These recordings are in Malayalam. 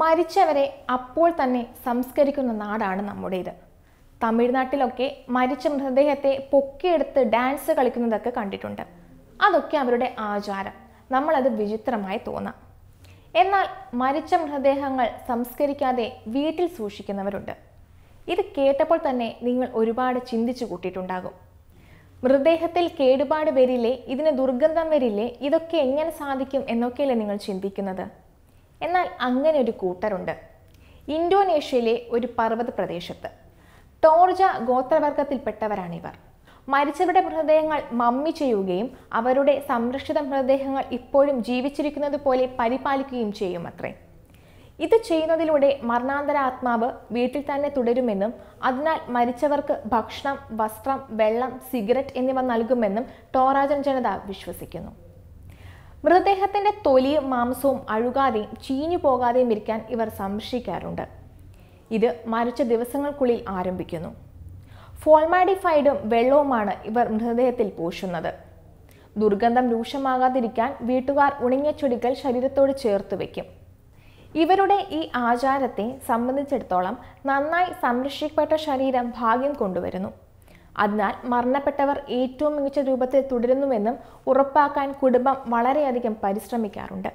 മരിച്ചവരെ അപ്പോൾ തന്നെ സംസ്കരിക്കുന്ന നാടാണ് നമ്മുടേത് തമിഴ്നാട്ടിലൊക്കെ മരിച്ച മൃതദേഹത്തെ പൊക്കിയെടുത്ത് ഡാൻസ് കളിക്കുന്നതൊക്കെ കണ്ടിട്ടുണ്ട് അതൊക്കെ അവരുടെ ആചാരം നമ്മളത് വിചിത്രമായി തോന്നാം എന്നാൽ മരിച്ച മൃതദേഹങ്ങൾ സംസ്കരിക്കാതെ വീട്ടിൽ സൂക്ഷിക്കുന്നവരുണ്ട് ഇത് കേട്ടപ്പോൾ തന്നെ നിങ്ങൾ ഒരുപാട് ചിന്തിച്ചു കൂട്ടിയിട്ടുണ്ടാകും മൃതദേഹത്തിൽ കേടുപാട് വരില്ലേ ഇതിന് ദുർഗന്ധം വരില്ലേ ഇതൊക്കെ എങ്ങനെ സാധിക്കും എന്നൊക്കെയല്ലേ നിങ്ങൾ ചിന്തിക്കുന്നത് എന്നാൽ അങ്ങനെ ഒരു കൂട്ടരുണ്ട് ഇന്തോനേഷ്യയിലെ ഒരു പർവ്വത പ്രദേശത്ത് ടോർജ ഗോത്രവർഗത്തിൽപ്പെട്ടവരാണിവർ മരിച്ചവരുടെ മൃതദേഹങ്ങൾ മമ്മി ചെയ്യുകയും അവരുടെ സംരക്ഷിത മൃതദേഹങ്ങൾ ഇപ്പോഴും ജീവിച്ചിരിക്കുന്നത് പോലെ പരിപാലിക്കുകയും ചെയ്യും അത്രേ ഇത് ചെയ്യുന്നതിലൂടെ മരണാന്തര ആത്മാവ് വീട്ടിൽ തന്നെ തുടരുമെന്നും അതിനാൽ മരിച്ചവർക്ക് ഭക്ഷണം വസ്ത്രം വെള്ളം സിഗരറ്റ് എന്നിവ നൽകുമെന്നും ടോറാജൻ ജനത വിശ്വസിക്കുന്നു മൃതദേഹത്തിന്റെ തൊലിയും മാംസവും അഴുകാതെയും ചീഞ്ഞു പോകാതെയും ഇരിക്കാൻ ഇവർ സംരക്ഷിക്കാറുണ്ട് ഇത് മരിച്ച ദിവസങ്ങൾക്കുള്ളിൽ ആരംഭിക്കുന്നു ഫോൾമാഡിഫൈഡും വെള്ളവുമാണ് ഇവർ മൃതദേഹത്തിൽ പൂശുന്നത് ദുർഗന്ധം രൂക്ഷമാകാതിരിക്കാൻ വീട്ടുകാർ ഉണങ്ങിയ ചെടികൾ ശരീരത്തോട് ചേർത്ത് വയ്ക്കും ഇവരുടെ ഈ ആചാരത്തെ സംബന്ധിച്ചിടത്തോളം നന്നായി സംരക്ഷിക്കപ്പെട്ട ശരീരം ഭാഗ്യം കൊണ്ടുവരുന്നു അതിനാൽ മരണപ്പെട്ടവർ ഏറ്റവും മികച്ച രൂപത്തിൽ തുടരുന്നുവെന്നും ഉറപ്പാക്കാൻ കുടുംബം വളരെയധികം പരിശ്രമിക്കാറുണ്ട്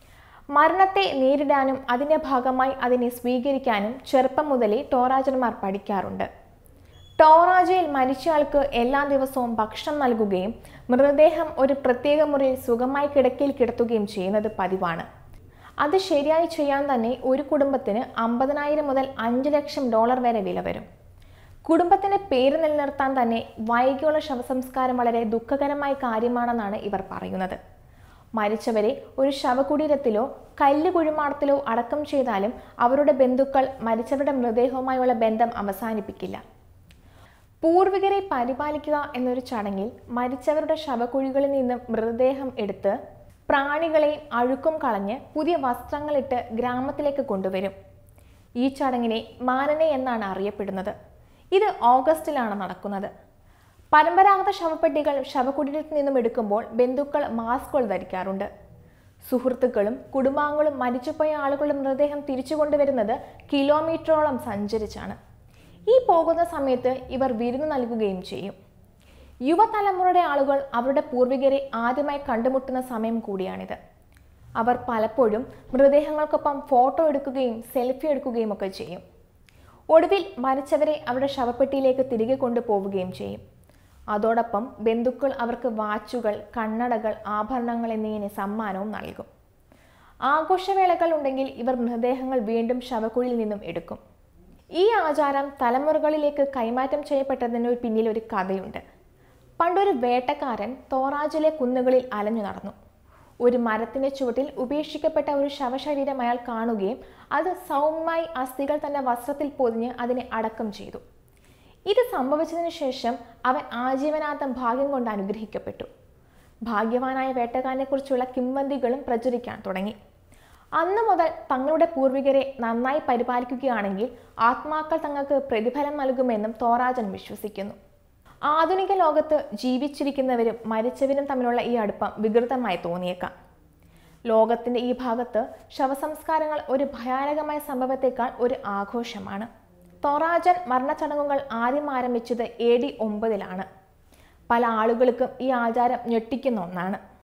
മരണത്തെ നേരിടാനും അതിൻ്റെ ഭാഗമായി അതിനെ സ്വീകരിക്കാനും ചെറുപ്പം മുതലേ ടോറാജന്മാർ പഠിക്കാറുണ്ട് ടോറാജയിൽ മരിച്ചയാൾക്ക് എല്ലാ ദിവസവും ഭക്ഷണം നൽകുകയും മൃതദേഹം ഒരു പ്രത്യേക മുറിയിൽ സുഖമായി കിടക്കയിൽ കിടത്തുകയും ചെയ്യുന്നത് പതിവാണ് അത് ശരിയായി ചെയ്യാൻ തന്നെ ഒരു കുടുംബത്തിന് അമ്പതിനായിരം മുതൽ അഞ്ച് ലക്ഷം ഡോളർ വരെ വില വരും കുടുംബത്തിന്റെ പേര് നിലനിർത്താൻ തന്നെ വൈകിയുള്ള ശവസംസ്കാരം വളരെ ദുഃഖകരമായ കാര്യമാണെന്നാണ് ഇവർ പറയുന്നത് മരിച്ചവരെ ഒരു ശവകുടീരത്തിലോ കല്ല് കുഴിമാടത്തിലോ അടക്കം ചെയ്താലും അവരുടെ ബന്ധുക്കൾ മരിച്ചവരുടെ മൃതദേഹവുമായുള്ള ബന്ധം അവസാനിപ്പിക്കില്ല പൂർവികരെ പരിപാലിക്കുക എന്നൊരു ചടങ്ങിൽ മരിച്ചവരുടെ ശവക്കുഴികളിൽ നിന്നും മൃതദേഹം എടുത്ത് പ്രാണികളെയും അഴുക്കും കളഞ്ഞ് പുതിയ വസ്ത്രങ്ങളിട്ട് ഗ്രാമത്തിലേക്ക് കൊണ്ടുവരും ഈ ചടങ്ങിനെ മാനനെ എന്നാണ് അറിയപ്പെടുന്നത് ഇത് ഓഗസ്റ്റിലാണ് നടക്കുന്നത് പരമ്പരാഗത ശവപ്പെട്ടികൾ ശവകുടീരത്തിൽ നിന്നും എടുക്കുമ്പോൾ ബന്ധുക്കൾ മാസ്കുകൾ ധരിക്കാറുണ്ട് സുഹൃത്തുക്കളും കുടുംബാംഗങ്ങളും മരിച്ചുപോയ ആളുകളുടെ മൃതദേഹം തിരിച്ചു കൊണ്ടുവരുന്നത് കിലോമീറ്ററോളം സഞ്ചരിച്ചാണ് ഈ പോകുന്ന സമയത്ത് ഇവർ വിരുന്ന് നൽകുകയും ചെയ്യും യുവതലമുറയുടെ ആളുകൾ അവരുടെ പൂർവികരെ ആദ്യമായി കണ്ടുമുട്ടുന്ന സമയം കൂടിയാണിത് അവർ പലപ്പോഴും മൃതദേഹങ്ങൾക്കൊപ്പം ഫോട്ടോ എടുക്കുകയും സെൽഫി എടുക്കുകയും ഒക്കെ ചെയ്യും ഒടുവിൽ മരിച്ചവരെ അവരുടെ ശവപ്പെട്ടിയിലേക്ക് തിരികെ കൊണ്ടുപോവുകയും ചെയ്യും അതോടൊപ്പം ബന്ധുക്കൾ അവർക്ക് വാച്ചുകൾ കണ്ണടകൾ ആഭരണങ്ങൾ എന്നിങ്ങനെ സമ്മാനവും നൽകും ആഘോഷവേളകൾ ഉണ്ടെങ്കിൽ ഇവർ മൃതദേഹങ്ങൾ വീണ്ടും ശവക്കുഴിയിൽ നിന്നും എടുക്കും ഈ ആചാരം തലമുറകളിലേക്ക് കൈമാറ്റം ചെയ്യപ്പെട്ടതിന് പിന്നിൽ ഒരു കഥയുണ്ട് പണ്ടൊരു വേട്ടക്കാരൻ തോറാജിലെ കുന്നുകളിൽ അലഞ്ഞു നടന്നു ഒരു മരത്തിന്റെ ചുവട്ടിൽ ഉപേക്ഷിക്കപ്പെട്ട ഒരു ശവശരീരം അയാൾ കാണുകയും അത് സൗമ്യമായി അസ്ഥികൾ തന്റെ വസ്ത്രത്തിൽ പൊതിഞ്ഞ് അതിനെ അടക്കം ചെയ്തു ഇത് സംഭവിച്ചതിനു ശേഷം അവൻ ആജീവനാന്തം ഭാഗ്യം കൊണ്ട് അനുഗ്രഹിക്കപ്പെട്ടു ഭാഗ്യവാനായ വേട്ടക്കാരനെക്കുറിച്ചുള്ള കിംവന്തികളും പ്രചരിക്കാൻ തുടങ്ങി അന്നു മുതൽ തങ്ങളുടെ പൂർവികരെ നന്നായി പരിപാലിക്കുകയാണെങ്കിൽ ആത്മാക്കൾ തങ്ങൾക്ക് പ്രതിഫലം നൽകുമെന്നും തോറാജൻ വിശ്വസിക്കുന്നു ആധുനിക ലോകത്ത് ജീവിച്ചിരിക്കുന്നവരും മരിച്ചവരും തമ്മിലുള്ള ഈ അടുപ്പം വികൃതമായി തോന്നിയേക്കാം ലോകത്തിന്റെ ഈ ഭാഗത്ത് ശവസംസ്കാരങ്ങൾ ഒരു ഭയാനകമായ സംഭവത്തെക്കാൾ ഒരു ആഘോഷമാണ് തോറാജൻ മരണച്ചടങ്ങുകൾ ആദ്യം ആരംഭിച്ചത് എ ഡി ഒമ്പതിലാണ് പല ആളുകൾക്കും ഈ ആചാരം ഞെട്ടിക്കുന്ന ഒന്നാണ്